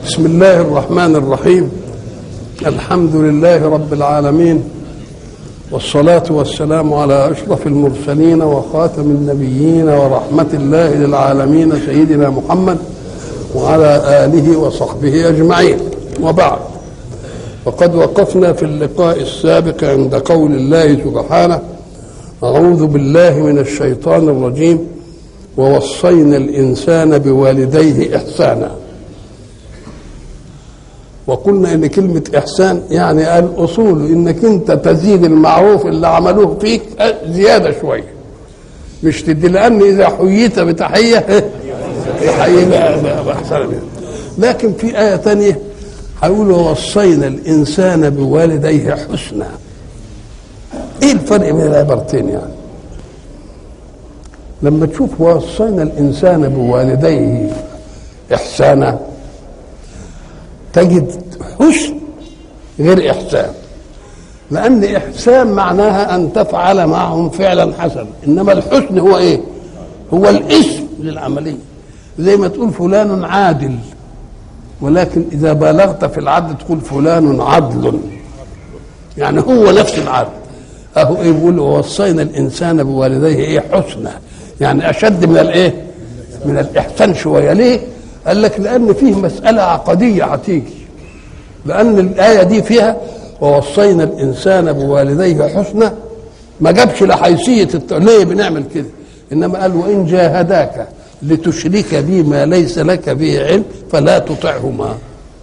بسم الله الرحمن الرحيم الحمد لله رب العالمين والصلاة والسلام على أشرف المرسلين وخاتم النبيين ورحمة الله للعالمين سيدنا محمد وعلى آله وصحبه أجمعين وبعد وقد وقفنا في اللقاء السابق عند قول الله سبحانه أعوذ بالله من الشيطان الرجيم ووصينا الإنسان بوالديه إحسانا وقلنا ان كلمه احسان يعني الاصول انك انت تزيد المعروف اللي عملوه فيك زياده شويه مش تدي لان اذا حييت بتحيه يحيي باحسن لكن في ايه ثانيه هيقول ووصينا الانسان بوالديه حسنا ايه الفرق بين العبارتين يعني لما تشوف ووصينا الانسان بوالديه احسانا تجد حسن غير إحسان لأن إحسان معناها أن تفعل معهم فعلا حسنا إنما الحسن هو إيه هو الاسم للعملية زي ما تقول فلان عادل ولكن إذا بالغت في العدل تقول فلان عدل يعني هو نفس العدل أهو إيه بيقول ووصينا الإنسان بوالديه إيه حسنا يعني أشد من الإيه من الإحسان شوية ليه قال لك لان فيه مساله عقديه هتيجي لان الايه دي فيها ووصينا الانسان بوالديه حسنا ما جابش لحيثيه الت... ليه بنعمل كده انما قال وان جاهداك لتشرك بي ما ليس لك به علم فلا تطعهما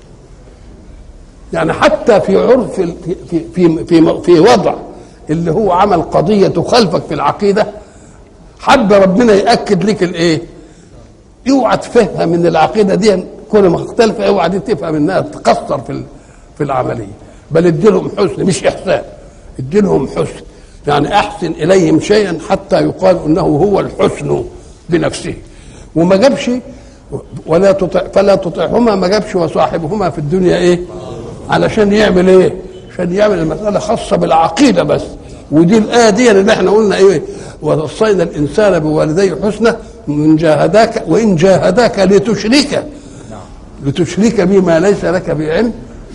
يعني حتى في عرف في في في في, في وضع اللي هو عمل قضيه تخالفك في العقيده حب ربنا ياكد لك الايه اوعى تفهم من العقيده دي كل ما اختلف اوعى دي تفهم انها تقصر في في العمليه بل اديلهم حسن مش احسان اديلهم حسن يعني احسن اليهم شيئا حتى يقال انه هو الحسن بنفسه وما جابش ولا تطع فلا تطعهما ما جابش وصاحبهما في الدنيا ايه علشان يعمل ايه عشان يعمل المساله خاصه بالعقيده بس ودي الايه دي اللي احنا قلنا ايه ووصينا الانسان بوالديه حسنا من جاهداك وان جاهداك لتشرك لتشرك بما ليس لك بعلم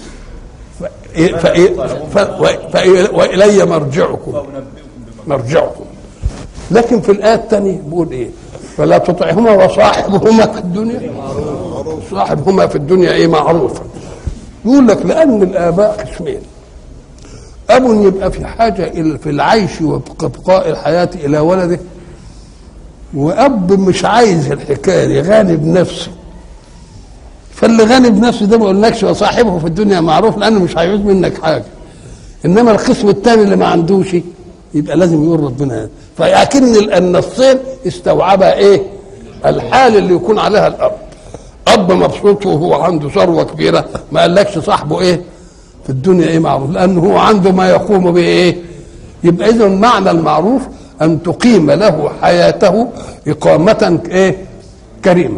والي مرجعكم مرجعكم لكن في الايه الثانيه بيقول ايه فلا تطعهما وصاحبهما في الدنيا صاحبهما في الدنيا ايه معروفا يقول لك لان الاباء قسمين اب يبقى في حاجه في العيش وابقاء الحياه الى ولده واب مش عايز الحكايه دي غني بنفسه فاللي غني بنفسه ده ما اقولكش وصاحبه في الدنيا معروف لانه مش هيعوز منك حاجه انما القسم الثاني اللي ما عندوش يبقى لازم يقول ربنا فاكن النصين استوعبها ايه الحال اللي يكون عليها الاب اب مبسوط وهو عنده ثروه كبيره ما قالكش صاحبه ايه في الدنيا ايه معروف لانه هو عنده ما يقوم به ايه يبقى اذا معنى المعروف ان تقيم له حياته اقامه ايه كريمه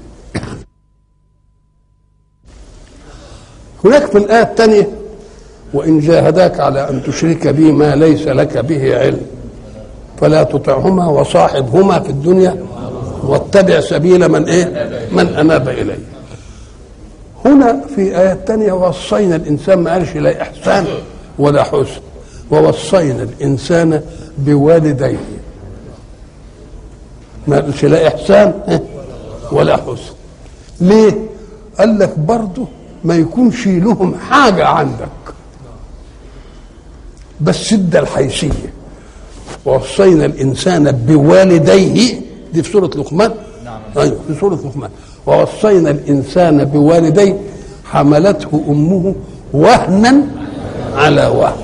هناك في الايه الثانيه وان جاهداك على ان تشرك بي ما ليس لك به علم فلا تطعهما وصاحبهما في الدنيا واتبع سبيل من ايه من اناب اليه هنا في آية تانية وصينا الإنسان ما قالش لا إحسان ولا حسن ووصينا الإنسان بوالديه ما قالش لا إحسان ولا حسن ليه؟ قال لك برضه ما يكونش لهم حاجة عندك بس ادى الحيثية ووصينا الإنسان بوالديه دي في سورة لقمان أيوه في سورة لقمان ووصينا الانسان بوالديه حملته امه وهنا على وهن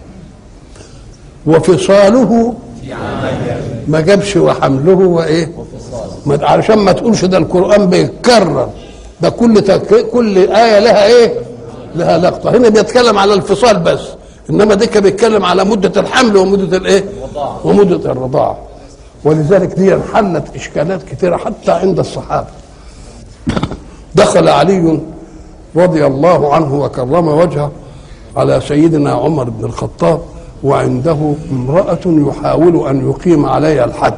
وفصاله ما جابش وحمله وايه علشان ما تقولش ده القران بيتكرر ده كل تك... كل ايه لها ايه لها لقطه هنا بيتكلم على الفصال بس انما دي كان بيتكلم على مده الحمل ومده الايه ومده الرضاعه ولذلك دي حلت اشكالات كثيره حتى عند الصحابه دخل علي رضي الله عنه وكرم وجهه على سيدنا عمر بن الخطاب وعنده امرأة يحاول أن يقيم عليها الحد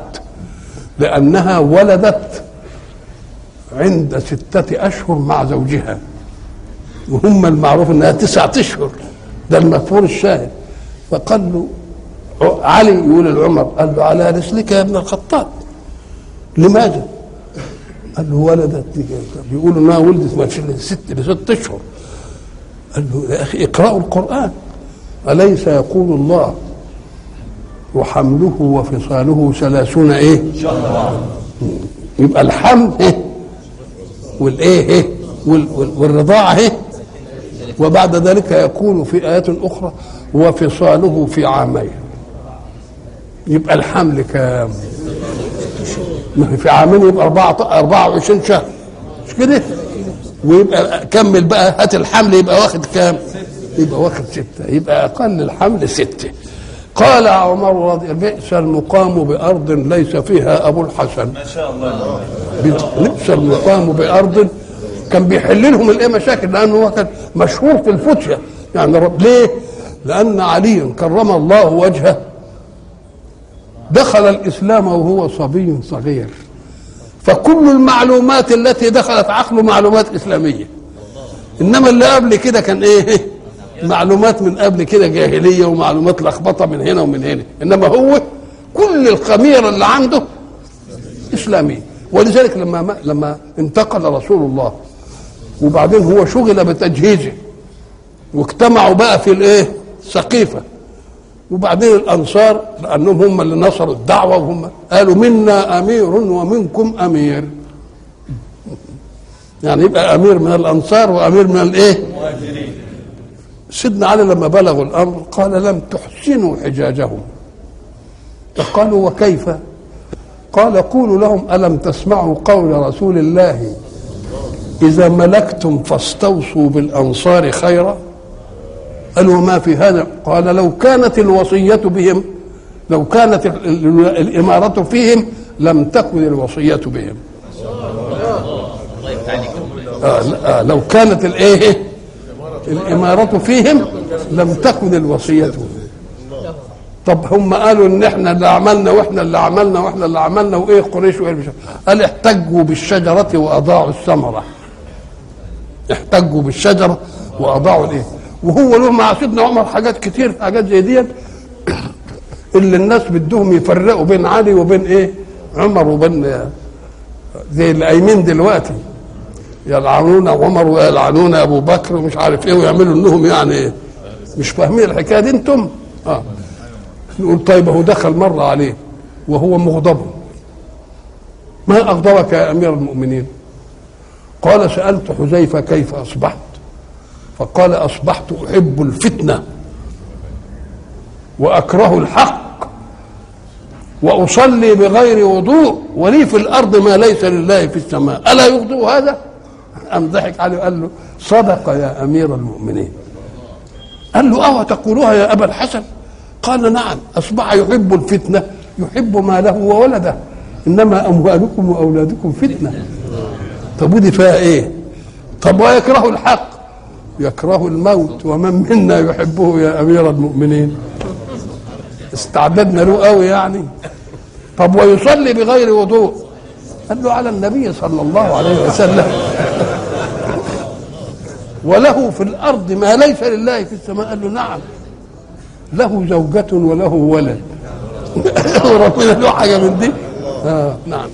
لأنها ولدت عند ستة أشهر مع زوجها وهم المعروف انها تسعة اشهر ده المفهور الشاهد فقال له علي يقول لعمر قال له على رسلك يا ابن الخطاب لماذا؟ قال له ولدت بيقولوا انها ولدت ما ست لست اشهر قال له يا اخي اقرأوا القرآن أليس يقول الله وحمله وفصاله ثلاثون ايه؟ يبقى الحمل ايه؟ والايه ايه؟ والرضاعة ايه؟ وبعد ذلك يكون في آيات أخرى وفصاله في عامين يبقى الحمل كام؟ في عامين يبقى 24 شهر مش كده؟ ويبقى كمل بقى هات الحمل يبقى واخد كام؟ يبقى واخد ستة يبقى أقل الحمل ستة قال عمر رضي بئس المقام بأرض ليس فيها أبو الحسن ما شاء الله بئس المقام بأرض كان بيحل لهم الايه مشاكل لانه هو كان مشهور في الفتية يعني رب ليه؟ لأن علي كرم الله وجهه دخل الإسلام وهو صبي صغير فكل المعلومات التي دخلت عقله معلومات إسلامية إنما اللي قبل كده كان إيه معلومات من قبل كده جاهلية ومعلومات لخبطة من هنا ومن هنا إنما هو كل الخميرة اللي عنده إسلامية ولذلك لما لما انتقل رسول الله وبعدين هو شغل بتجهيزه واجتمعوا بقى في الايه سقيفه وبعدين الانصار لانهم هم اللي نصروا الدعوه وهم قالوا منا امير ومنكم امير يعني يبقى امير من الانصار وامير من الايه سيدنا علي لما بلغوا الامر قال لم تحسنوا حجاجهم فقالوا وكيف قال قولوا لهم الم تسمعوا قول رسول الله اذا ملكتم فاستوصوا بالانصار خيرا قالوا ما في هذا قال لو كانت الوصية بهم لو كانت الإمارة فيهم لم تكن الوصية بهم آه آه لو كانت الايه الإمارة فيهم لم تكن الوصية بهم طب هم قالوا ان احنا اللي عملنا واحنا اللي عملنا واحنا اللي عملنا وايه قريش وايه مش قال احتجوا بالشجرة واضاعوا الثمرة احتجوا بالشجرة واضاعوا الايه وهو له مع سيدنا عمر حاجات كتير حاجات زي ديت اللي الناس بدهم يفرقوا بين علي وبين ايه عمر وبين زي اللي قايمين دلوقتي يلعنون عمر ويلعنون ابو بكر ومش عارف ايه ويعملوا انهم يعني إيه مش فاهمين الحكايه دي انتم اه نقول طيب هو دخل مره عليه وهو مغضب ما اغضبك يا امير المؤمنين قال سالت حذيفه كيف اصبحت فقال اصبحت احب الفتنه واكره الحق واصلي بغير وضوء ولي في الارض ما ليس لله في السماء الا يغضب هذا ام ضحك عليه وقال له صدق يا امير المؤمنين قال له اوى تقولها يا ابا الحسن قال نعم اصبح يحب الفتنه يحب ماله وولده انما اموالكم واولادكم فتنه طب ودي فيها ايه طب ويكره الحق يكره الموت ومن منا يحبه يا امير المؤمنين استعددنا له قوي يعني طب ويصلي بغير وضوء قال له على النبي صلى الله عليه وسلم وله في الارض ما ليس لله في السماء قال له نعم له زوجة وله ولد وربنا له حاجة من دي آه نعم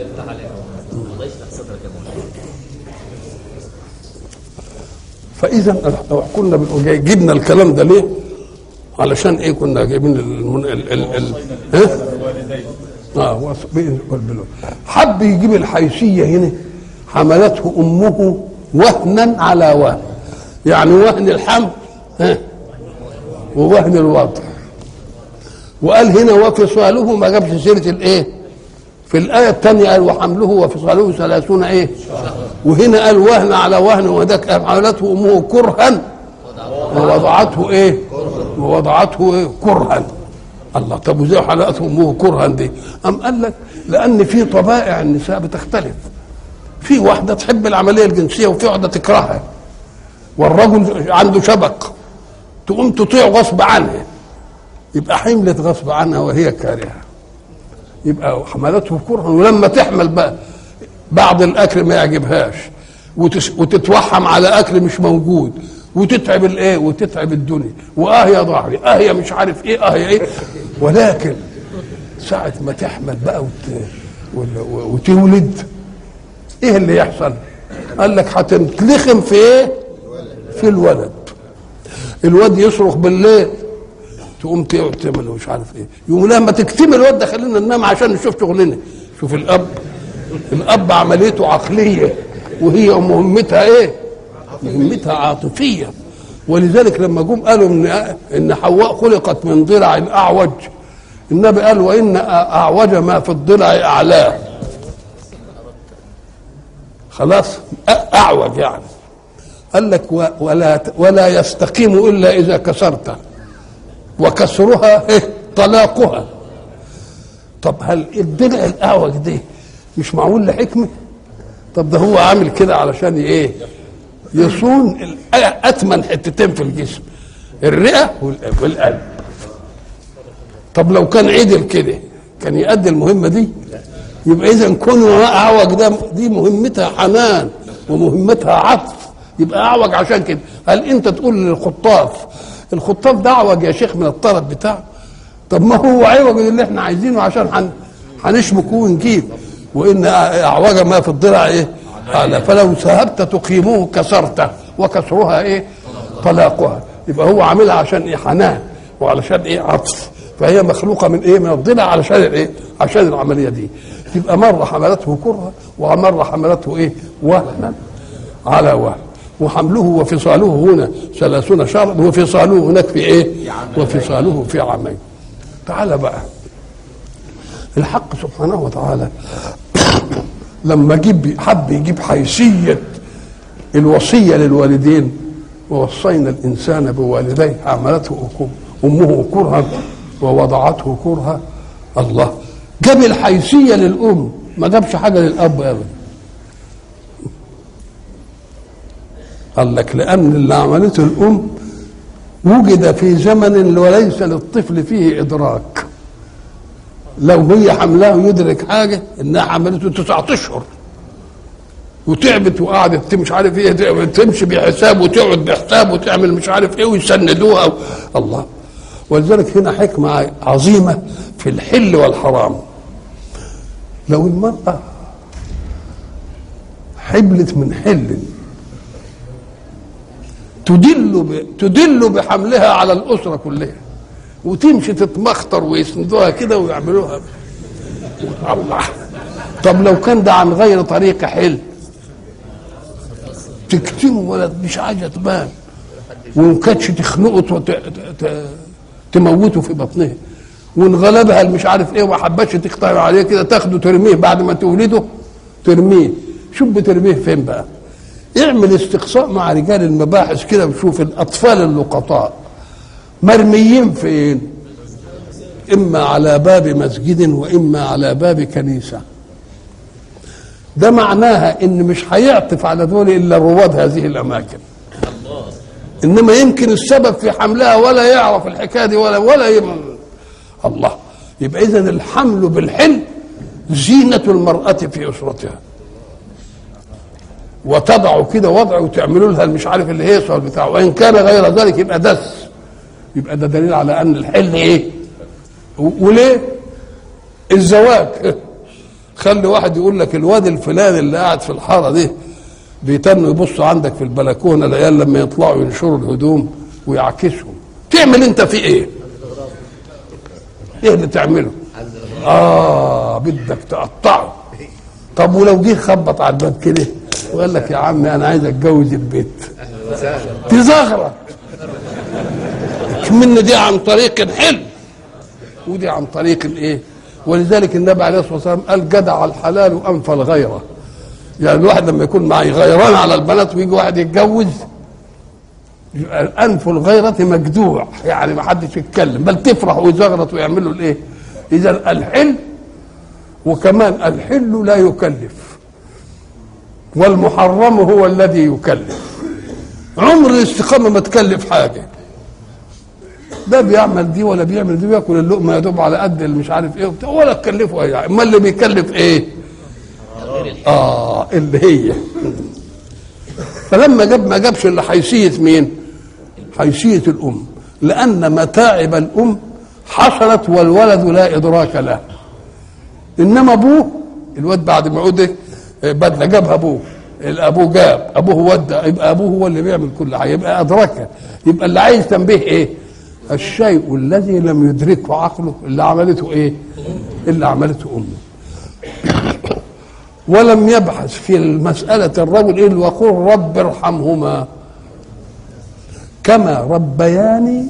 فاذا لو كنا جبنا الكلام ده ليه علشان ايه كنا جايبين المن... ال... ال... ال... ها؟ اه والبلوغ حب يجيب الحيثيه هنا حملته امه وهنا على وهن يعني وهن الحمل ها ووهن الوضع وقال هنا وفصاله ما جابش سيره الايه في الآية الثانية قال وحمله وفصاله ثلاثون إيه؟ وهنا قال وهن على وهن وذاك حملته أمه كرها ووضعته إيه؟ ووضعته إيه؟ كرها الله طب وزي حلقته أمه كرها دي؟ أم قال لك لأن في طبائع النساء بتختلف في واحدة تحب العملية الجنسية وفي واحدة تكرهها والرجل عنده شبك تقوم تطيع غصب عنها يبقى حملت غصب عنها وهي كارهه يبقى حملته كرها ولما تحمل بقى بعض الاكل ما يعجبهاش وتس وتتوحم على اكل مش موجود وتتعب الايه وتتعب الدنيا واه يا ظهري اه يا مش عارف ايه اه يا ايه ولكن ساعة ما تحمل بقى وت... ولا- وتولد ايه اللي يحصل قال لك هتتلخم في ايه في الولد الواد يصرخ بالليل تقوم تقعد تعمل مش عارف ايه يقوم لما تكتمل الواد ده خلينا ننام عشان نشوف شغلنا شوف الاب الاب عمليته عقليه وهي مهمتها ايه مهمتها عاطفيه ولذلك لما جم قالوا ان ان حواء خلقت من ضلع الاعوج النبي قال وان اعوج ما في الضلع اعلاه خلاص أ- اعوج يعني قال لك و- ولا ولا يستقيم الا اذا كسرته وكسرها إيه؟ طلاقها طب هل الضلع الاعوج دي مش معمول لحكمه طب ده هو عامل كده علشان ايه يصون ال- اتمن حتتين في الجسم الرئه وال- والقلب طب لو كان عدل كده كان يؤدي المهمه دي يبقى اذا كونه اعوج ده دي مهمتها حنان ومهمتها عطف يبقى اعوج عشان كده هل انت تقول للخطاف الخطاف ده اعوج يا شيخ من الطرف بتاعه طب ما هو عوج اللي احنا عايزينه عشان هن- هنشبك ونجيب وان اعوج ما في الضلع ايه اعلى فلو ذهبت تقيموه كسرته وكسرها ايه طلاقها يبقى هو عاملها عشان ايه حنان وعلشان ايه عطف فهي مخلوقه من ايه من الضلع علشان الايه عشان العمليه دي تبقى مره حملته كرها ومره حملته ايه وهنا على وهن وحمله وفصاله هنا ثلاثون شهرا وفصاله هناك في ايه وفصاله في عامين تعال بقى الحق سبحانه وتعالى لما جيب حب يجيب حيثيه الوصيه للوالدين ووصينا الانسان بوالديه حملته أكو- امه كرها ووضعته كرها الله جاب الحيثيه للام ما جابش حاجه للاب ابدا قال لك لان اللي عملته الام وجد في زمن وليس للطفل فيه ادراك لو هي حملاه يدرك حاجه انها حملته تسعة اشهر وتعبت وقعدت مش عارف ايه تمشي بحساب وتقعد بحساب وتعمل مش عارف ايه ويسندوها و... الله ولذلك هنا حكمه عظيمه في الحل والحرام لو المراه حبلت من حل تدل ب... تدل بحملها على الاسره كلها وتمشي تتمخطر ويسندوها كده ويعملوها الله طب لو كان ده عن غير طريق حل تكتمه ولا مش حاجه تبان وان كانتش تخنقه وت... ت... تموته في بطنها وان غلبها مش عارف ايه وما حبتش تقطع عليه كده تاخده ترميه بعد ما تولده ترميه شوف بترميه فين بقى اعمل استقصاء مع رجال المباحث كده وشوف الاطفال اللقطاء مرميين فين اما على باب مسجد واما على باب كنيسه ده معناها ان مش هيعطف على دول الا رواد هذه الاماكن انما يمكن السبب في حملها ولا يعرف الحكايه دي ولا ولا يم... الله يبقى اذا الحمل بالحلم زينه المراه في اسرتها وتضع كده وضع وتعملوا لها مش عارف اللي هي بتاع وان كان غير ذلك يبقى دس يبقى ده دليل على ان الحل ايه و- وليه الزواج خلي واحد يقول لك الواد الفلاني اللي قاعد في الحاره دي بيتنوا يبصوا عندك في البلكونه العيال لما يطلعوا ينشروا الهدوم ويعكسهم تعمل انت في ايه ايه اللي تعمله اه بدك تقطعه طب ولو جه خبط على الباب كده وقال لك يا عمي انا عايز اتجوز البيت تزغرط من دي عن طريق الحلم ودي عن طريق الايه ولذلك النبي عليه الصلاه والسلام قال جدع الحلال انفى الغيره يعني الواحد لما يكون معي غيران على البنات ويجي واحد يتجوز يبقى انف الغيرة مجدوع يعني ما حدش يتكلم بل تفرح ويزغرط ويعمل له الايه اذا الحل وكمان الحل لا يكلف والمحرم هو الذي يكلف عمر الاستقامه ما تكلف حاجه ده بيعمل دي ولا بيعمل دي بياكل اللقمه يدوب على قد اللي مش عارف ايه وبتاع ولا تكلفه اي حاجه امال اللي بيكلف ايه؟ اه اللي هي فلما جاب ما جابش الا حيثيه مين؟ حيثيه الام لان متاعب الام حصلت والولد لا ادراك له انما ابوه الواد بعد ما عود بدله جابها ابوه الابوه جاب ابوه ودى يبقى ابوه هو اللي بيعمل كل حاجه يبقى ادركها يبقى اللي عايز تنبيه ايه؟ الشيء الذي لم يدركه عقله اللي عملته ايه؟ اللي عملته امه ولم يبحث في المسألة الرجل إلا وقل رب ارحمهما كما ربياني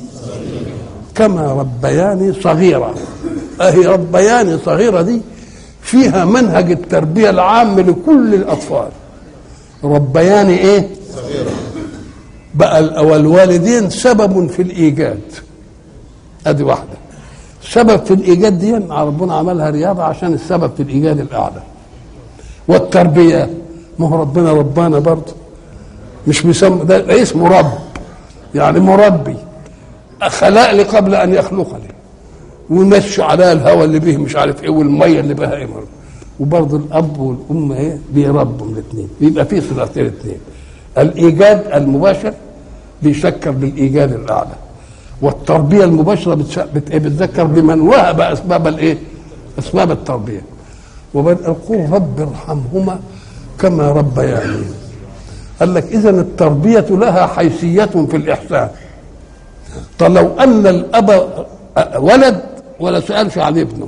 كما ربياني صغيرة أهي ربياني صغيرة دي فيها منهج التربية العام لكل الأطفال ربياني إيه صغيرة بقى والوالدين سبب في الإيجاد أدي واحدة سبب في الإيجاد دي ربنا عملها رياضة عشان السبب في الإيجاد الأعلى والتربية ما هو ربنا ربانا برضه مش بيسمى ده اسمه رب يعني مربي خلقني قبل ان يخلقني ومشي عليها الهواء اللي به مش عارف ايه والميه اللي بها ايه وبرضه الاب والام ايه بيربوا الاثنين بيبقى في صلتين الاثنين الايجاد المباشر بيشكر بالايجاد الاعلى والتربيه المباشره بتذكر بمن وهب اسباب الايه؟ اسباب التربيه وبدأ قل رب ارحمهما كما ربياني قال لك اذا التربيه لها حيثيه في الاحسان طب لو ان الاب ولد ولا سالش عن ابنه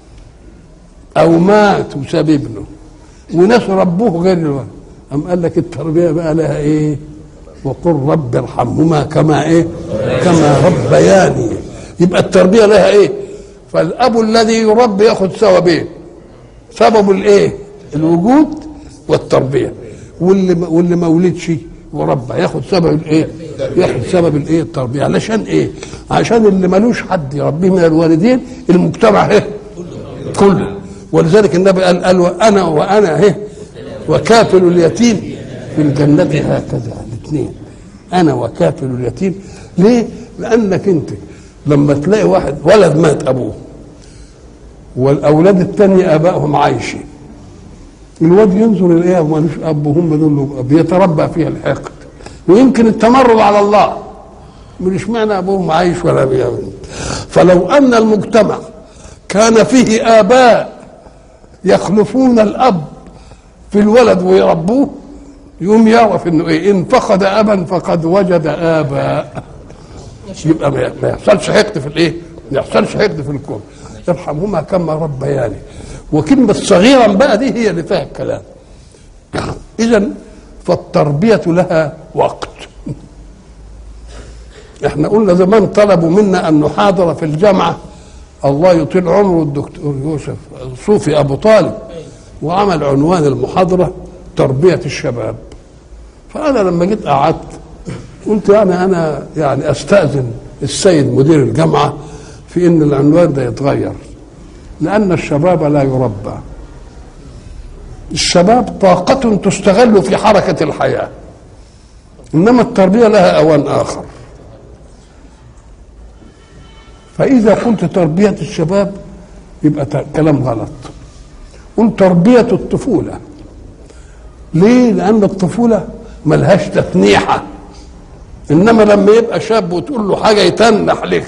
او مات وساب ابنه وناس ربوه غير الولد أم قال لك التربيه بقى لها ايه وقل رب ارحمهما كما ايه كما ربياني يبقى التربيه لها ايه فالاب الذي يربي ياخذ ثوابين سبب الايه الوجود والتربيه واللي واللي ما ولدش وربى ياخد سبب الايه ياخد سبب الايه التربيه علشان ايه عشان اللي ملوش حد يربيه من الوالدين المجتمع ايه كله ولذلك النبي قال قال انا وانا ايه وكافل اليتيم في الجنة هكذا الاثنين أنا وكافل اليتيم ليه؟ لأنك أنت لما تلاقي واحد ولد مات أبوه والاولاد الثانيه ابائهم عايشين الواد ينظر الايه مالوش اب وهم دول بيتربى فيها الحقد ويمكن التمرد على الله مش معنى ابوهم عايش ولا بيعمل فلو ان المجتمع كان فيه اباء يخلفون الاب في الولد ويربوه يقوم يعرف انه ايه ان فقد ابا فقد وجد اباء يبقى ما يحصلش حقد في الايه؟ ما يحصلش حقد في الكون يرحمهما كما ربياني وكلمة صغيرا بقى دي هي اللي فيها الكلام إذا فالتربية لها وقت احنا قلنا زمان طلبوا منا أن نحاضر في الجامعة الله يطيل عمره الدكتور يوسف صوفي أبو طالب وعمل عنوان المحاضرة تربية الشباب فأنا لما جيت قعدت قلت يعني أنا يعني أستأذن السيد مدير الجامعة في ان العنوان ده يتغير لان الشباب لا يربى الشباب طاقة تستغل في حركة الحياة إنما التربية لها أوان آخر فإذا قلت تربية الشباب يبقى كلام غلط قل تربية الطفولة ليه؟ لأن الطفولة ملهاش تتنيحة إنما لما يبقى شاب وتقول له حاجة يتنح لك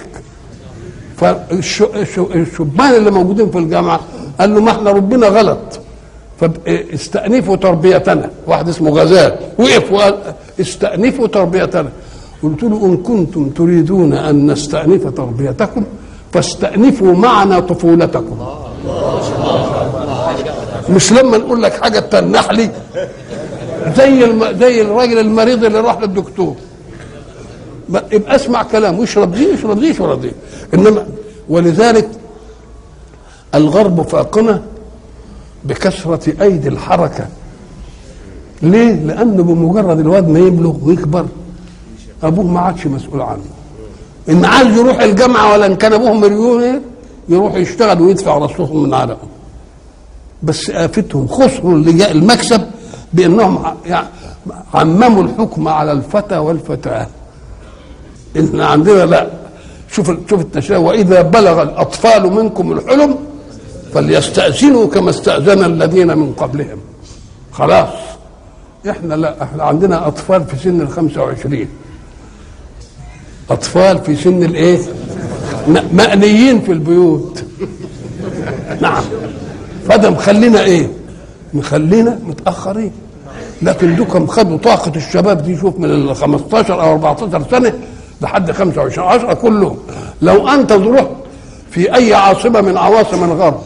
فالشبان اللي موجودين في الجامعه قال له ما احنا ربنا غلط فاستأنفوا تربيتنا واحد اسمه غزال وقف وقال استأنفوا تربيتنا قلت له إن كنتم تريدون أن نستأنف تربيتكم فاستأنفوا معنا طفولتكم مش لما نقول لك حاجة تنح لي زي الم... زي الراجل المريض اللي راح للدكتور يبقى اسمع كلام واشرب دي اشرب دي اشرب دي انما ولذلك الغرب فاقنا بكثرة أيدي الحركة ليه؟ لأنه بمجرد الواد ما يبلغ ويكبر أبوه ما عادش مسؤول عنه إن عايز يروح الجامعة ولا إن كان أبوه مليونير يروح يشتغل ويدفع رصهم من عرقهم بس آفتهم خسروا المكسب بأنهم يعني عمموا الحكم على الفتى والفتاة إحنا عندنا لا شوف شوف التشريع واذا بلغ الاطفال منكم الحلم فليستاذنوا كما استاذن الذين من قبلهم خلاص احنا لا احنا عندنا اطفال في سن ال 25 اطفال في سن الايه م- مأنيين في البيوت نعم فده مخلينا ايه مخلينا متاخرين لكن دوكم خدوا طاقه الشباب دي شوف من ال 15 او 14 سنه لحد 25 10 كلهم لو انت رحت في اي عاصمه من عواصم الغرب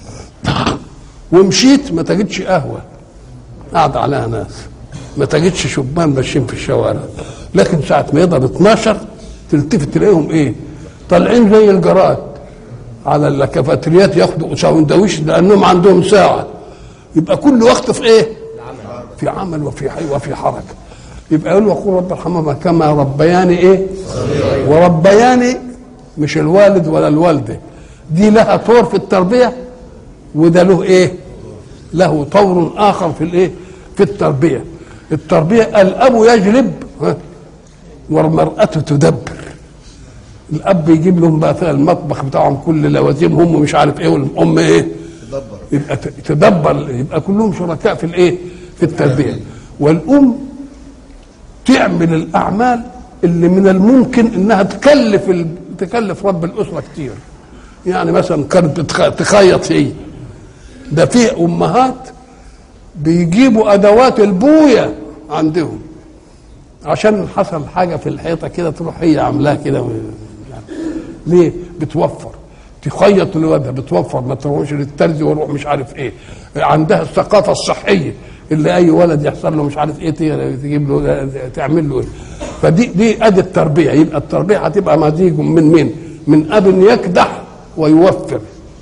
ومشيت ما تجدش قهوه قاعد عليها ناس ما تجدش شبان ماشيين في الشوارع لكن ساعه ما يضرب 12 تلتفت تلاقيهم ايه طالعين زي الجراد على الكافيتريات ياخدوا ساندويش لانهم عندهم ساعه يبقى كل وقت في ايه في عمل وفي حي وفي حركه يبقى يقول وقول رب ارحمهما كما ربياني ايه وربياني مش الوالد ولا الوالده دي لها طور في التربيه وده له ايه له طور اخر في الايه في التربيه التربيه الاب يجلب ها، والمراه تدبر الاب يجيب لهم بقى المطبخ بتاعهم كل لوازمهم ومش عارف ايه والام ايه يبقى ت- تدبر يبقى كلهم شركاء في الايه في التربيه والام تعمل الاعمال اللي من الممكن انها تكلف ال... تكلف رب الاسره كتير يعني مثلا كانت بتخ- تخيط هي ده في امهات بيجيبوا ادوات البويه عندهم عشان حصل حاجه في الحيطه كده تروح هي عاملاها كده و- يعني ليه بتوفر تخيط لوالدها بتوفر ما تروحش للترزي ويروح مش عارف ايه عندها الثقافه الصحيه اللي اي ولد يحصل له مش عارف ايه ت- تجيب له تعمل له ايه فدي دي ادي التربيه يبقى التربيه هتبقى مزيج من مين؟ من اب يكدح ويوفر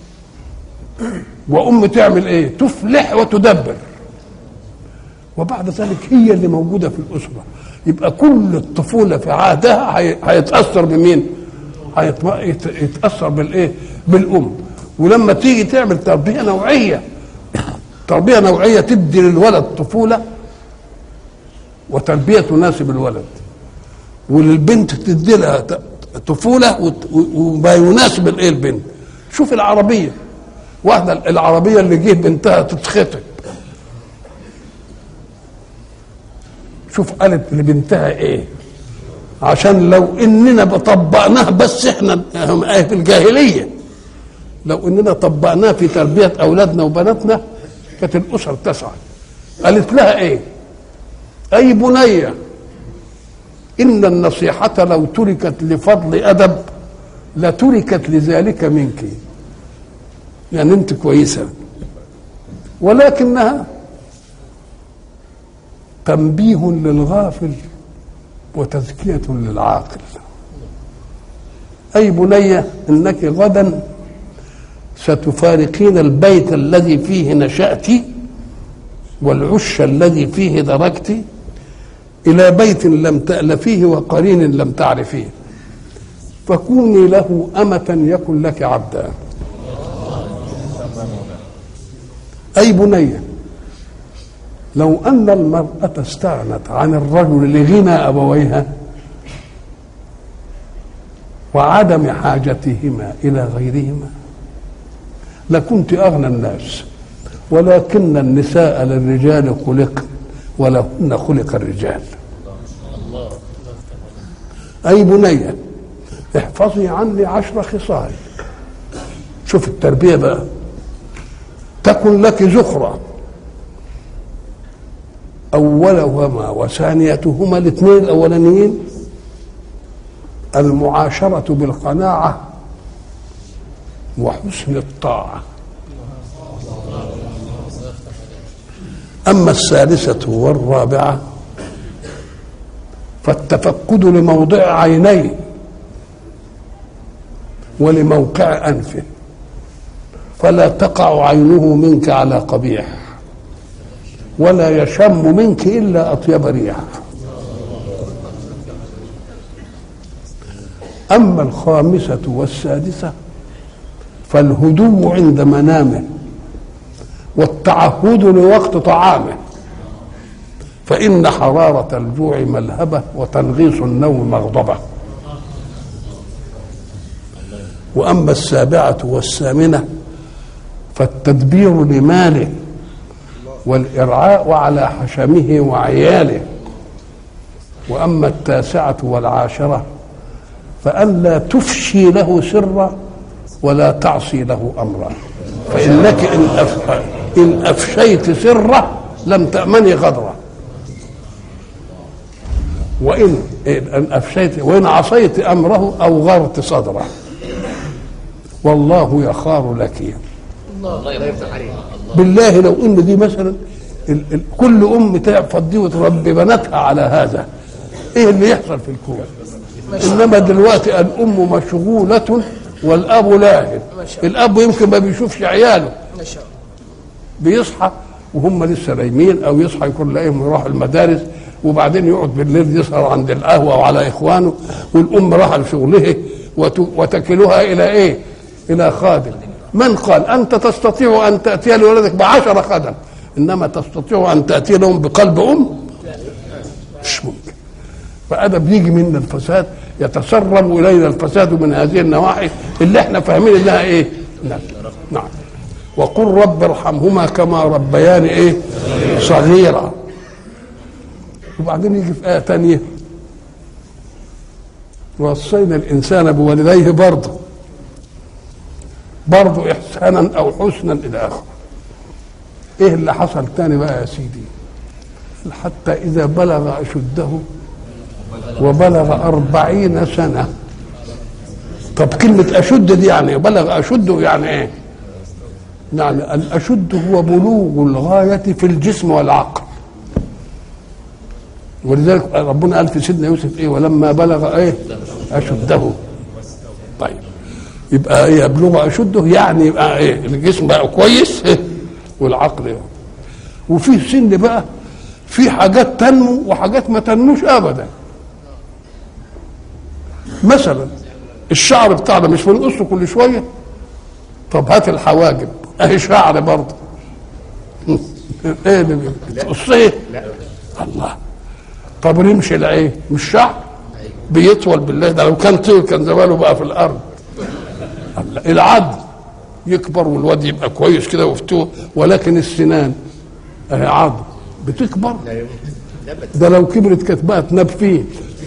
وام تعمل ايه؟ تفلح وتدبر وبعد ذلك هي اللي موجوده في الاسره يبقى كل الطفوله في عهدها هي- هيتاثر بمين؟ هيتم- يت- يتاثر بالايه؟ بالام ولما تيجي تعمل تربيه نوعيه تربيه نوعيه تدي للولد طفوله وتربيه تناسب الولد وللبنت تدي لها ت- طفوله وت- و- وما يناسب الايه البنت شوف العربيه واحده العربيه اللي جه بنتها تتخطب شوف قالت لبنتها ايه عشان لو اننا طبقناه بس احنا هم آية في الجاهليه لو اننا طبقناه في تربيه اولادنا وبناتنا كانت الاسر تسعد قالت لها ايه اي بنيه ان النصيحه لو تركت لفضل ادب لتركت لذلك منك يعني انت كويسه ولكنها تنبيه للغافل وتزكية للعاقل أي بنية إنك غدا ستفارقين البيت الذي فيه نشأت والعش الذي فيه دركت إلى بيت لم تألفيه وقرين لم تعرفيه فكوني له أمة يكن لك عبدا أي بنيه لو أن المرأة استغنت عن الرجل لغنى أبويها وعدم حاجتهما إلى غيرهما لكنت أغنى الناس ولكن النساء للرجال خلقن ولهن خلق الرجال أي بنية احفظي عني عشر خصال شوف التربية بقى تكن لك زخرة أولهما وثانيتهما الاثنين الأولانيين المعاشرة بالقناعة وحسن الطاعة أما الثالثة والرابعة فالتفقد لموضع عينيه ولموقع أنفه فلا تقع عينه منك على قبيح ولا يشم منك إلا أطيب ريح أما الخامسة والسادسة فالهدوء عند منامه والتعهد لوقت طعامه فإن حرارة الجوع ملهبة وتنغيص النوم مغضبة وأما السابعة والثامنة فالتدبير لماله والإرعاء على حشمه وعياله وأما التاسعة والعاشرة فأن لا تفشي له سرا ولا تعصي له أمرا فإنك إن, أف... إن أفشيت سره لم تأمني غدره وإن إن أفشيت وإن عصيت أمره أو غرت صدره والله يخار لك الله يفتح عليك بالله لو ان دي مثلا ال ال كل ام تفضي وتربي بناتها على هذا ايه اللي يحصل في الكون انما دلوقتي الام مشغوله والاب لاهن الاب يمكن ما بيشوفش عياله ما شاء الله بيصحى وهم لسه نايمين او يصحى يكون لاقيهم يروحوا المدارس وبعدين يقعد بالليل يسهر عند القهوه وعلى اخوانه والام راح لشغله وت- وتكلها الى ايه؟ الى خادم من قال انت تستطيع ان تاتي لولدك بعشر خدم انما تستطيع ان تاتي لهم بقلب ام مش ممكن فهذا بيجي منا الفساد يتسرب الينا الفساد من هذه النواحي اللي احنا فاهمين انها ايه؟ نعم نعم وقل رب ارحمهما كما ربياني ايه؟ صغيرا وبعدين يجي في آية تانية وصينا الإنسان بوالديه برضه برضه إحسانا أو حسنا إلى آخره إيه اللي حصل تاني بقى يا سيدي حتى إذا بلغ أشده وبلغ أربعين سنة طب كلمة أشد دي يعني بلغ أشده يعني إيه يعني الأشد هو بلوغ الغاية في الجسم والعقل ولذلك ربنا قال في سيدنا يوسف ايه ولما بلغ ايه اشده طيب يبقى ايه يبلغ اشده يعني يبقى ايه الجسم بقى كويس إيه؟ والعقل إيه؟ وفي سن بقى في حاجات تنمو وحاجات ما تنموش ابدا مثلا الشعر بتاعنا مش بنقصه كل شويه طب هات الحواجب اهي شعر برضه ايه اللي بتقصيه الله طب رمش العين مش شعر بيطول بالله ده لو كان طول كان زمانه بقى في الارض الله. العظم يكبر والواد يبقى كويس كده وفتوه ولكن السنان اهي عظم بتكبر ده لو كبرت كانت بقى تناب فيه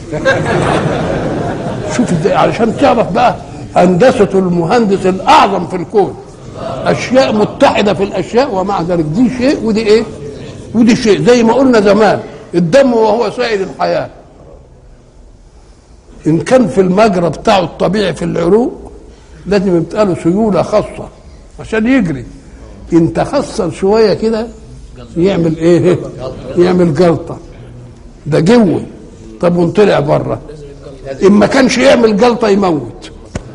شوف ازاي علشان تعرف بقى هندسة المهندس الأعظم في الكون أشياء متحدة في الأشياء ومع ذلك دي شيء ودي إيه؟ ودي شيء زي ما قلنا زمان الدم وهو سائل الحياة إن كان في المجرى بتاعه الطبيعي في العروق لازم يبقى له سيولة خاصة عشان يجري إن تخسر شوية كده يعمل إيه؟ يعمل جلطة ده جوه طب وانطلع بره إن ما كانش يعمل جلطة يموت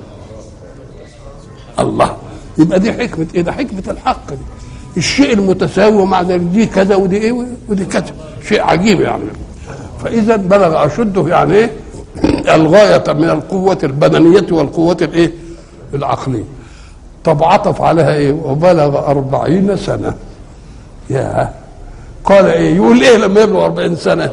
الله يبقى دي حكمة إيه؟ ده حكمة الحق دي الشيء المتساوي مع ذلك دي كذا ودي ايه ودي كذا شيء عجيب يعني فاذا بلغ اشده يعني ايه الغايه من القوه البدنيه والقوه الايه العقليه طب عطف عليها ايه وبلغ أربعين سنه يا قال ايه يقول ايه لما يبلغ أربعين سنه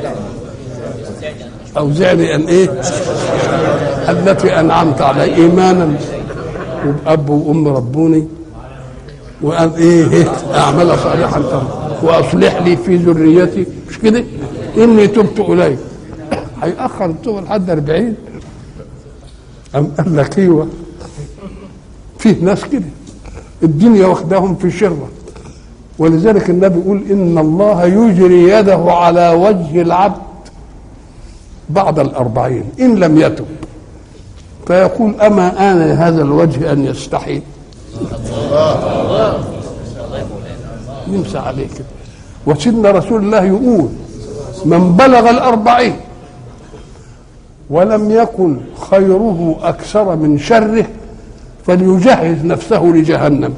اوزعني ان ايه التي انعمت علي ايمانا واب وام ربوني وقال ايه, إيه اعمل صالحا ترى واصلح لي في ذريتي مش كده اني تبت اليك هيأخر التوبه لحد 40 أم قال لك ايوه فيه ناس كده الدنيا واخداهم في شره ولذلك النبي يقول ان الله يجري يده على وجه العبد بعد الأربعين إن لم يتب فيقول أما آن هذا الوجه أن يستحي يمسى عليه كده وسيدنا رسول الله يقول من بلغ الأربعين ولم يكن خيره أكثر من شره فليجهز نفسه لجهنم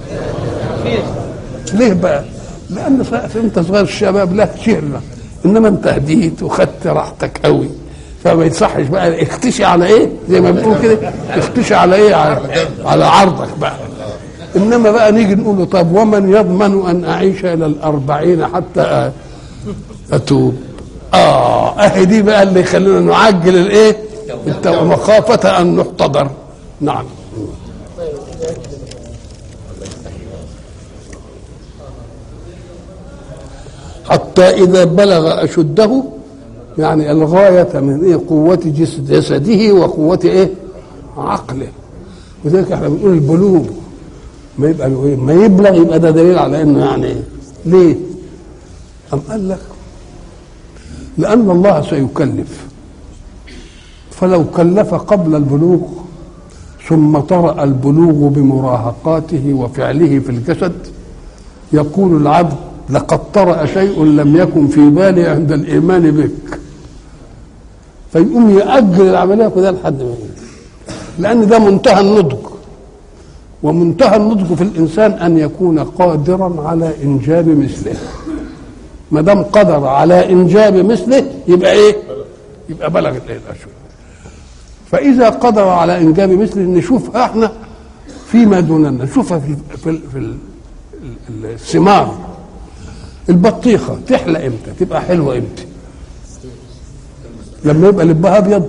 ليه بقى لأن أنت صغير الشباب لا تشهر إنما أنت هديت وخدت راحتك قوي فما يصحش بقى اختشي على ايه زي ما بنقول كده اختشي على ايه على, على عرضك بقى انما بقى نيجي نقول له طب ومن يضمن ان اعيش الى الاربعين حتى اتوب اه اهي دي بقى اللي يخلينا نعجل الايه مخافة ان نحتضر نعم حتى إذا بلغ أشده يعني الغاية من إيه قوة جسد- جسده وقوة إيه عقله وذلك احنا بنقول البلوغ ما يبقى له إيه ما يبلغ يبقى ده دليل على إنه يعني إيه ليه؟ أم قال لك لأن الله سيكلف فلو كلف قبل البلوغ ثم طرأ البلوغ بمراهقاته وفعله في الجسد يقول العبد لقد طرأ شيء لم يكن في بالي عند الإيمان بك فيقوم يأجل العملية كده لحد ما يموت. لأن ده منتهى النضج ومنتهى النضج في الإنسان أن يكون قادرا على إنجاب مثله ما دام قدر على إنجاب مثله يبقى إيه؟ يبقى بلغ الإيه الأشهر فإذا قدر على إنجاب مثله نشوفها احنا فيما دوننا نشوفها في في, ال- في ال- ال- الثمار البطيخة تحلى امتى تبقى حلوة امتى لما يبقى لبها ابيض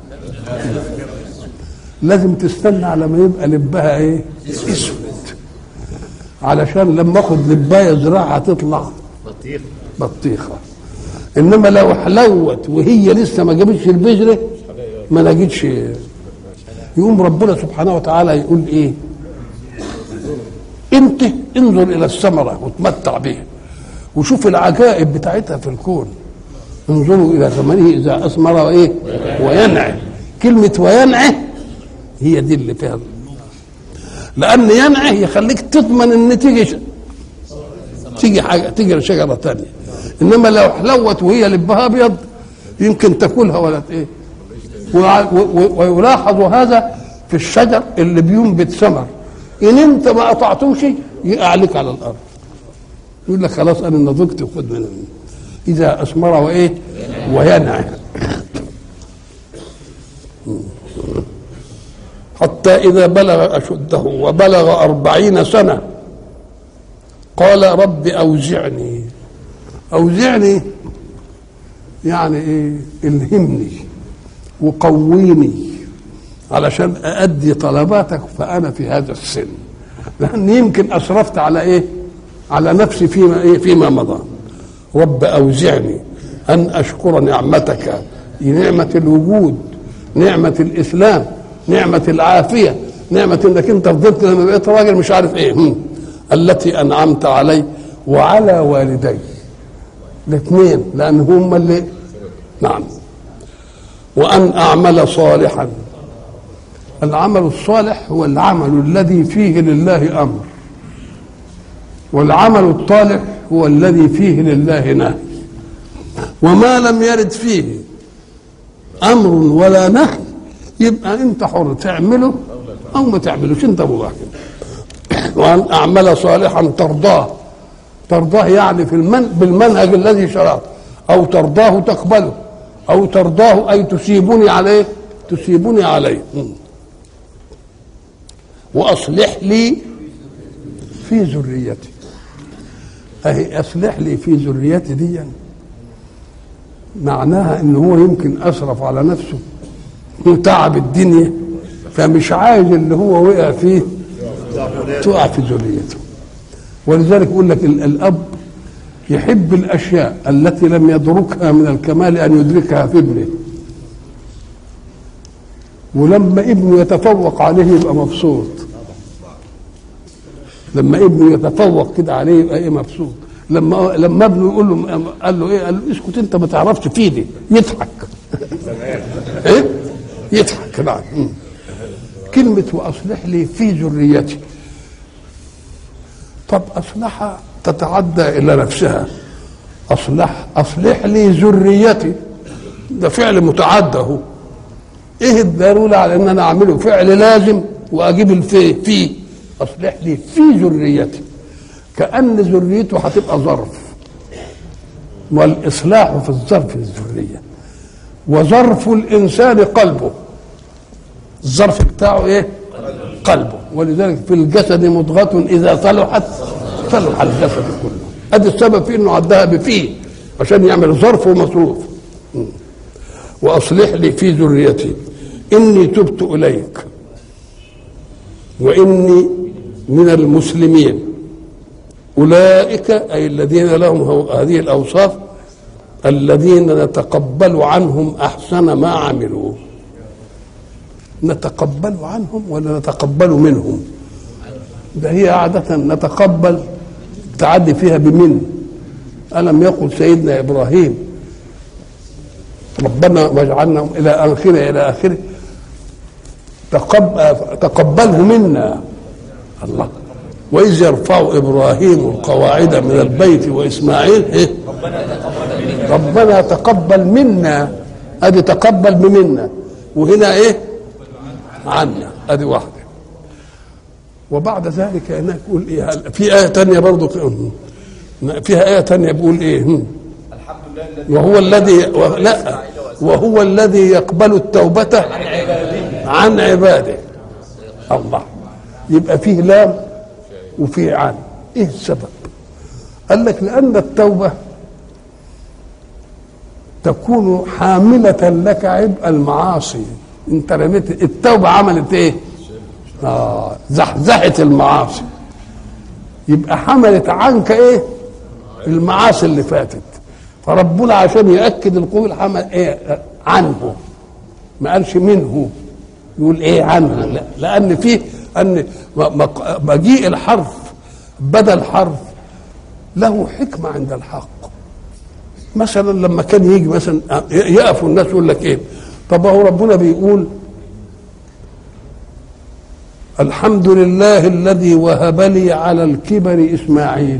لازم تستنى على ما يبقى لبها ايه اسود علشان لما اخد لبايه زراعه تطلع بطيخ بطيخه انما لو حلوت وهي لسه ما جابتش البذره ما لقيتش يقوم ربنا سبحانه وتعالى يقول ايه انت انظر الى الثمره وتمتع بها وشوف العجائب بتاعتها في الكون انظروا الى ثمره اذا اثمر وايه وينعي كلمه وينعي هي دي اللي فيها لان ينعي يخليك تضمن ان تيجي ش- تيجي حاجه تيجي شجره تانية انما لو حلوت وهي لبها ابيض يمكن تاكلها ولا ت- ايه وع- و- و- ويلاحظ هذا في الشجر اللي بينبت ثمر ان انت ما قطعتوش يقع عليك على الارض يقول لك خلاص انا نضجت وخد من اذا اثمر وايه وينعم حتى إذا بلغ أشده وبلغ أربعين سنة قال رب أوزعني أوزعني يعني إيه الهمني وقويني علشان أأدي طلباتك فأنا في هذا السن لأن يمكن أسرفت على إيه على نفسي فيما إيه فيما مضى رب أوزعني أن أشكر نعمتك نعمة الوجود نعمة الإسلام نعمة العافية نعمة إنك أنت فضلت لما بقيت راجل مش عارف إيه هم. التي أنعمت علي وعلى والدي الاثنين لأن هم اللي نعم وأن أعمل صالحا العمل الصالح هو العمل الذي فيه لله أمر والعمل الطالح هو الذي فيه لله نهي وما لم يرد فيه امر ولا نهي يبقى انت حر تعمله او ما تعملوش انت مباح وان اعمل صالحا ترضاه ترضاه يعني في المن بالمنهج الذي شرعته او ترضاه تقبله او ترضاه اي تسيبني عليه تسيبني عليه واصلح لي في ذريتي اهي اصلح لي في ذريتي دي معناها ان هو يمكن اسرف على نفسه وتعب الدنيا فمش عايز اللي هو وقع فيه تقع في ذريته ولذلك يقول لك ال- الاب يحب الاشياء التي لم يدركها من الكمال ان يدركها في ابنه ولما ابنه يتفوق عليه يبقى مبسوط لما ابنه يتفوق كده عليه يبقى ايه مبسوط لما لما ابنه يقول له قال له ايه قال له اسكت انت ما تعرفش فيدي يضحك ايه يضحك نعم مم. كلمة وأصلح لي في ذريتي طب أصلح تتعدى إلى نفسها أصلح أصلح لي ذريتي ده فعل متعدى هو ايه الضرورة على ان انا اعمله فعل لازم واجيب الفي فيه اصلح لي في ذريتي كان ذريته هتبقى ظرف والاصلاح في الظرف الذريه وظرف الانسان قلبه الظرف بتاعه ايه قلبه ولذلك في الجسد مضغة إذا صلحت صلح الجسد كله ادي السبب في انه عدها بفيه عشان يعمل ظرف ومصروف م. واصلح لي في ذريتي اني تبت اليك واني من المسلمين أولئك أي الذين لهم هو- هذه الأوصاف الذين نتقبل عنهم أحسن ما عملوا نتقبل عنهم ولا نتقبل منهم ده هي عادة نتقبل تعدي فيها بمن ألم يقل سيدنا إبراهيم ربنا واجعلنا إلى آخره إلى آخره تقب... تقبله منا الله وإذ يرفع إبراهيم القواعد من البيت وإسماعيل إيه؟ ربنا تقبل منا أدي تقبل بمنا وهنا إيه عنا أدي واحدة وبعد ذلك هناك يقول إيه في آية تانية برضو فيها آية تانية بيقول إيه هم. وهو الذي و... لا وهو الذي يقبل التوبة عن عباده الله يبقى فيه لام وفيه عن ايه السبب قال لك لان التوبه تكون حاملة لك عبء المعاصي انت رميت التوبة عملت ايه آه زحزحت المعاصي يبقى حملت عنك ايه المعاصي اللي فاتت فربنا عشان يأكد القول حمل ايه عنه ما قالش منه يقول ايه عنه لا لان فيه ان مجيء الحرف بدل حرف له حكمه عند الحق مثلا لما كان يجي مثلا يقفوا الناس يقول لك ايه طب هو ربنا بيقول الحمد لله الذي وهب لي على الكبر اسماعيل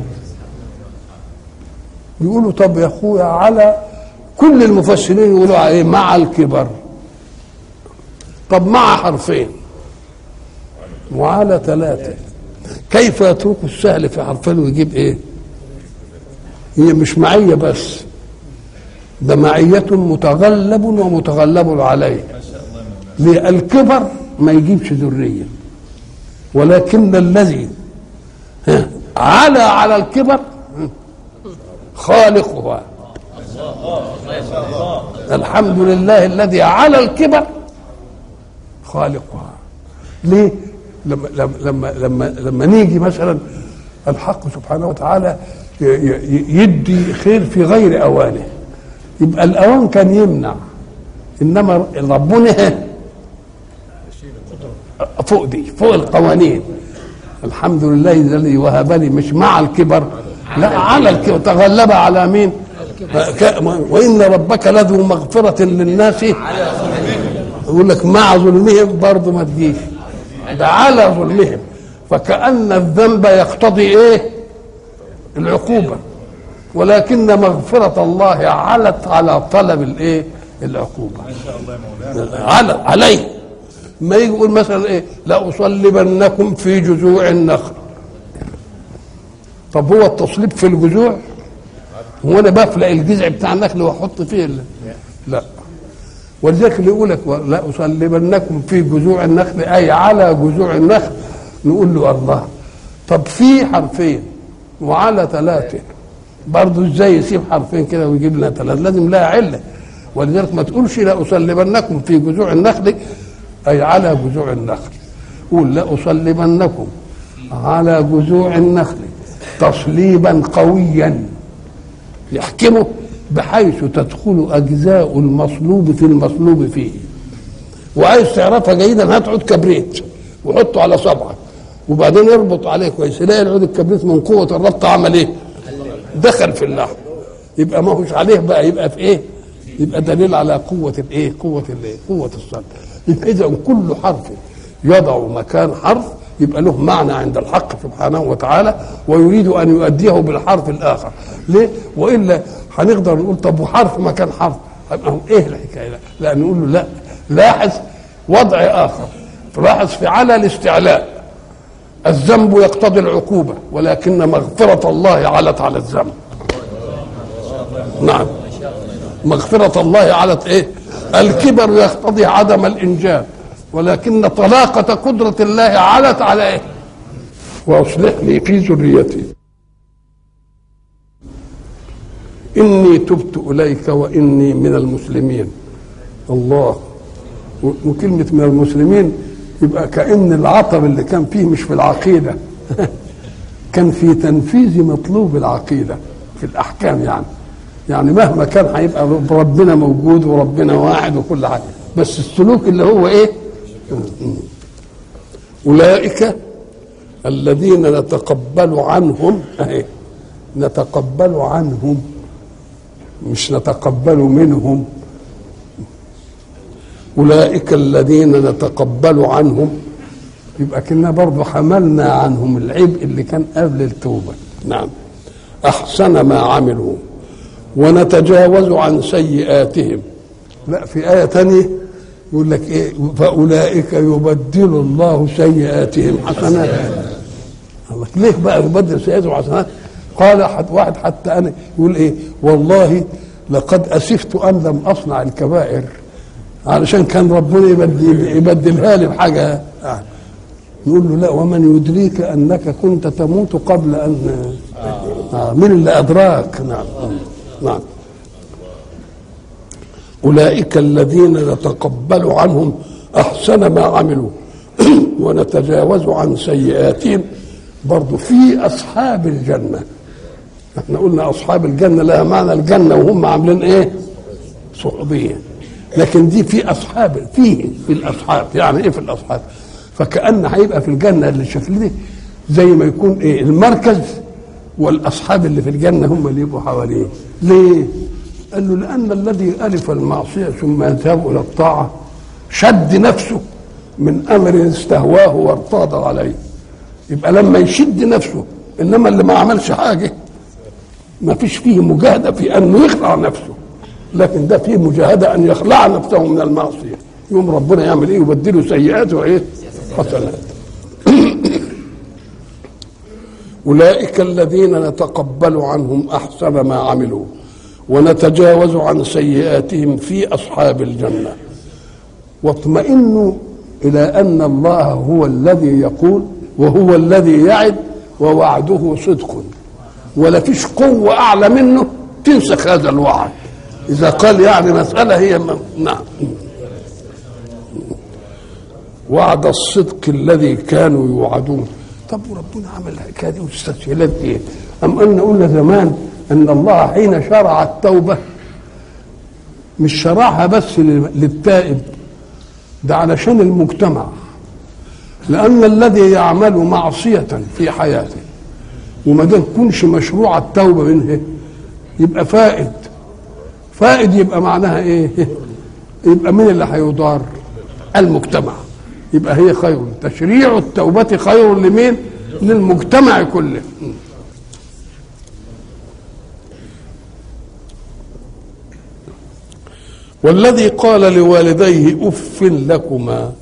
يقولوا طب يا اخويا على كل المفسرين يقولوا عليه مع الكبر طب مع حرفين وعلى ثلاثة كيف يترك السهل في حرفين ويجيب ايه هي مش معية بس ده معية متغلب ومتغلب عليه ليه الكبر ما يجيبش ذرية ولكن الذي ها على على الكبر خالقها الحمد لله الذي على الكبر خالقها ليه لما لما لما لما, لما نيجي مثلا الحق سبحانه وتعالى يدي خير في غير اوانه يبقى الاوان كان يمنع انما ربنا فوق دي فوق القوانين الحمد لله الذي وهبني مش مع الكبر لا على الكبر تغلب على مين وان ربك لذو مغفره للناس يقول لك مع ظلمهم برضه ما تجيش ده على ظلمهم فكأن الذنب يقتضي ايه العقوبة ولكن مغفرة الله علت على طلب الايه العقوبة على عليه ما يجي يقول مثلا ايه لأصلبنكم في جذوع النخل طب هو التصليب في الجذوع هو انا بفلق الجذع بتاع النخل واحط فيه لا ولذلك اللي يقول لك لا اصلبنكم في جذوع النخل اي على جذوع النخل نقول له الله طب في حرفين وعلى ثلاثه برضه ازاي يسيب حرفين كده ويجيب لنا ثلاثه لازم لها عله ولذلك ما تقولش لا اصلبنكم في جذوع النخل اي على جذوع النخل قول لا اصلبنكم على جذوع النخل تصليبا قويا يحكمه بحيث تدخل اجزاء المصلوب في المصلوب فيه وعايز تعرفها جيدا هات عود كبريت وحطه على صبعك وبعدين اربط عليه كويس تلاقي العود الكبريت من قوه الربط عمل ايه؟ دخل في اللحم يبقى ما هوش عليه بقى يبقى في ايه؟ يبقى دليل على قوه الايه؟ قوه الايه؟ قوه الصلب يبقى اذا كل حرف يضع مكان حرف يبقى له معنى عند الحق سبحانه وتعالى ويريد ان يؤديه بالحرف الاخر ليه والا هنقدر نقول طب وحرف مكان حرف ايه الحكايه لا, لا نقول له لا لاحظ وضع اخر لاحظ في على الاستعلاء الذنب يقتضي العقوبه ولكن مغفره الله علت على الذنب نعم مغفرة الله علت ايه الكبر يقتضي عدم الانجاب ولكن طلاقة قدرة الله علت على ايه واصلح لي في ذريتي اني تبت اليك واني من المسلمين الله وكلمة من المسلمين يبقى كأن العطب اللي كان فيه مش في العقيدة كان في تنفيذ مطلوب العقيده في الاحكام يعني يعني مهما كان هيبقى ربنا موجود وربنا واحد وكل حاجه بس السلوك اللي هو ايه اولئك الذين نتقبل عنهم اهي نتقبل عنهم مش نتقبل منهم اولئك الذين نتقبل عنهم يبقى كنا برضه حملنا عنهم العبء اللي كان قبل التوبه نعم احسن ما عملوا ونتجاوز عن سيئاتهم لا في آية تانية يقول لك إيه فأولئك يبدل الله سيئاتهم حسنات الله ليه بقى يبدل سيئاتهم حسنات قال حد واحد حتى أنا يقول إيه والله لقد أسفت أن لم أصنع الكبائر علشان كان ربنا يبدل يبدلها لي بحاجة يعني نقول له لا ومن يدريك أنك كنت تموت قبل أن آه من اللي أدراك نعم نعم أولئك الذين نتقبل عنهم أحسن ما عملوا ونتجاوز عن سيئاتهم برضو في أصحاب الجنة احنا قلنا أصحاب الجنة لها معنى الجنة وهم عاملين إيه صحبية لكن دي في أصحاب فيه في الأصحاب يعني إيه في الأصحاب فكأن هيبقى في الجنة اللي الشكل دي زي ما يكون إيه المركز والاصحاب اللي في الجنه هم اللي يبقوا حواليه ليه قال له لان الذي الف المعصيه ثم يذهب الى الطاعه شد نفسه من امر استهواه وارتاض عليه يبقى لما يشد نفسه انما اللي ما عملش حاجه ما فيش فيه مجاهده في انه يخلع نفسه لكن ده فيه مجاهده ان يخلع نفسه من المعصيه يوم ربنا يعمل ايه يبدله سيئاته ايه حسنات أولئك الذين نتقبل عنهم أحسن ما عملوا ونتجاوز عن سيئاتهم في أصحاب الجنة واطمئنوا إلى أن الله هو الذي يقول وهو الذي يعد ووعده صدق ولا فيش قوة أعلى منه تنسخ هذا الوعد إذا قال يعني مسألة هي م... نعم وعد الصدق الذي كانوا يوعدون طب وربنا عمل الحكايه دي واستسهالات ايه؟ أم أن قلنا زمان أن الله حين شرع التوبة مش شرعها بس للتائب ده علشان المجتمع لأن الذي يعمل معصية في حياته وما ده تكونش مشروع التوبة منه يبقى فائد فائد يبقى معناها ايه يبقى مين اللي هيضار المجتمع يبقى هي خير تشريع التوبة خير لمين للمجتمع كله والذي قال لوالديه اف لكما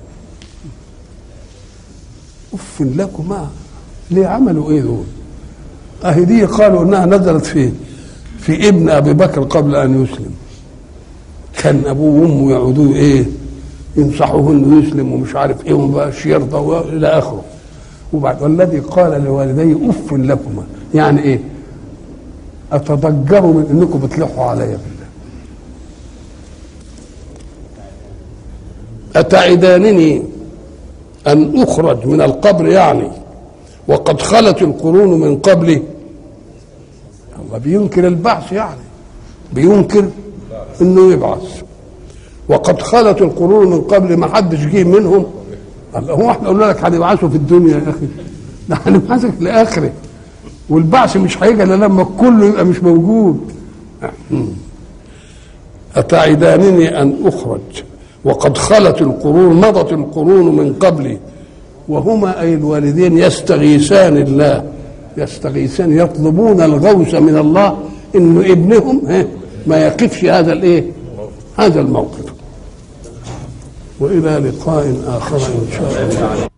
اف لكما ليه عملوا ايه دول اهي دي قالوا انها نزلت في في ابن ابي بكر قبل ان يسلم كان ابوه وامه يعودوه ايه ينصحوه انه يسلم ومش عارف ايه ومبقاش يرضى الى اخره وبعد والذي قال لوالديه اف لكما يعني ايه اتضجروا من انكم بتلحوا عليا بالله اتعدانني ان اخرج من القبر يعني وقد خلت القرون من قبلي الله بينكر البعث يعني بينكر انه يبعث وقد خلت القرون من قبل ما حدش جه منهم الله هو احنا قلنا لك هنبعثوا في الدنيا يا اخي ده هنبعثك لاخره والبعث مش هيجي الا لما كله يبقى مش موجود أتعدانني أن أخرج وقد خلت القرون مضت القرون من قبلي وهما أي الوالدين يستغيثان الله يستغيثان يطلبون الغوث من الله إنه ابنهم ما يقفش هذا الإيه هذا الموقف وإلى لقاء آخر إن شاء الله